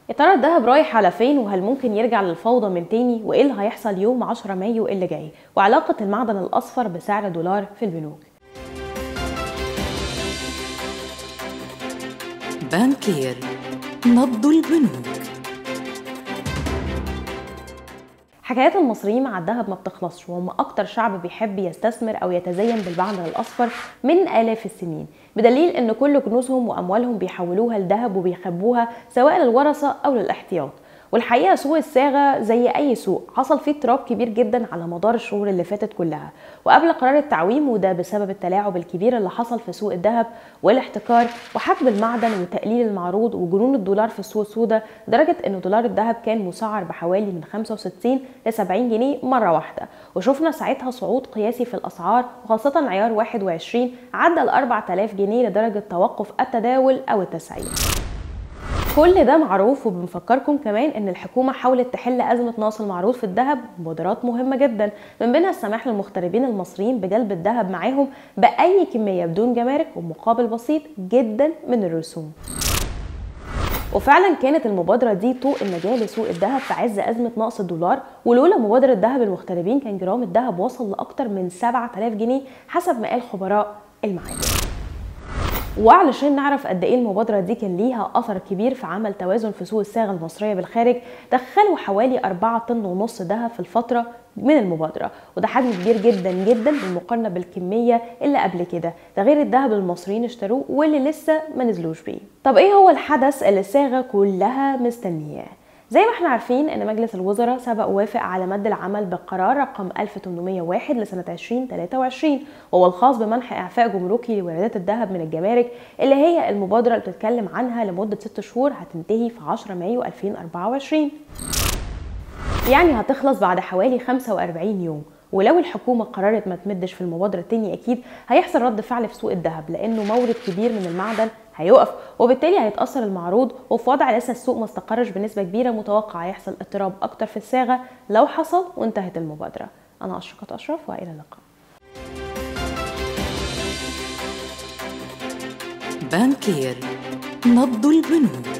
يا ترى الذهب رايح على فين وهل ممكن يرجع للفوضى من تاني وايه اللي هيحصل يوم 10 مايو اللي جاي وعلاقة المعدن الأصفر بسعر دولار في البنوك بانكير نبض البنوك حكايات المصريين مع الذهب ما بتخلصش وهم اكتر شعب بيحب يستثمر او يتزين بالمعدن الاصفر من الاف السنين بدليل ان كل كنوزهم واموالهم بيحولوها لذهب وبيخبوها سواء للورثه او للاحتياط والحقيقه سوق الصاغه زي اي سوق حصل فيه اضطراب كبير جدا على مدار الشهور اللي فاتت كلها وقبل قرار التعويم وده بسبب التلاعب الكبير اللي حصل في سوق الذهب والاحتكار وحجب المعدن وتقليل المعروض وجنون الدولار في السوق السوداء لدرجه ان دولار الذهب كان مسعر بحوالي من 65 ل 70 جنيه مره واحده وشفنا ساعتها صعود قياسي في الاسعار وخاصه عيار 21 عدى ال 4000 جنيه لدرجه توقف التداول او التسعير كل ده معروف وبنفكركم كمان ان الحكومه حاولت تحل ازمه نقص المعروض في الذهب بمبادرات مهمه جدا من بينها السماح للمغتربين المصريين بجلب الذهب معاهم باي كميه بدون جمارك ومقابل بسيط جدا من الرسوم وفعلا كانت المبادره دي طوق النجاه لسوق الذهب في عز ازمه نقص الدولار ولولا مبادره ذهب المغتربين كان جرام الذهب وصل لاكثر من 7000 جنيه حسب ما قال خبراء المعادن وعلشان نعرف قد ايه المبادره دي كان ليها اثر كبير في عمل توازن في سوق الصاغه المصريه بالخارج دخلوا حوالي 4 طن ونص دهب في الفتره من المبادرة وده حجم كبير جدا جدا بالمقارنة بالكمية اللي قبل كده ده غير الذهب المصريين اشتروه واللي لسه ما نزلوش بيه طب ايه هو الحدث اللي الصاغة كلها مستنياه زي ما احنا عارفين ان مجلس الوزراء سبق وافق على مد العمل بالقرار رقم 1801 لسنة 2023 وهو الخاص بمنح اعفاء جمركي لواردات الذهب من الجمارك اللي هي المبادرة اللي بتتكلم عنها لمدة 6 شهور هتنتهي في 10 مايو 2024 يعني هتخلص بعد حوالي 45 يوم ولو الحكومة قررت ما تمدش في المبادرة تاني أكيد هيحصل رد فعل في سوق الذهب لأنه مورد كبير من المعدن هيقف وبالتالي هيتأثر المعروض وفي وضع لسه السوق ما استقرش بنسبة كبيرة متوقع يحصل اضطراب أكتر في الصاغة لو حصل وانتهت المبادرة أنا أشرقت أشرف وإلى اللقاء بانكير نبض البنوك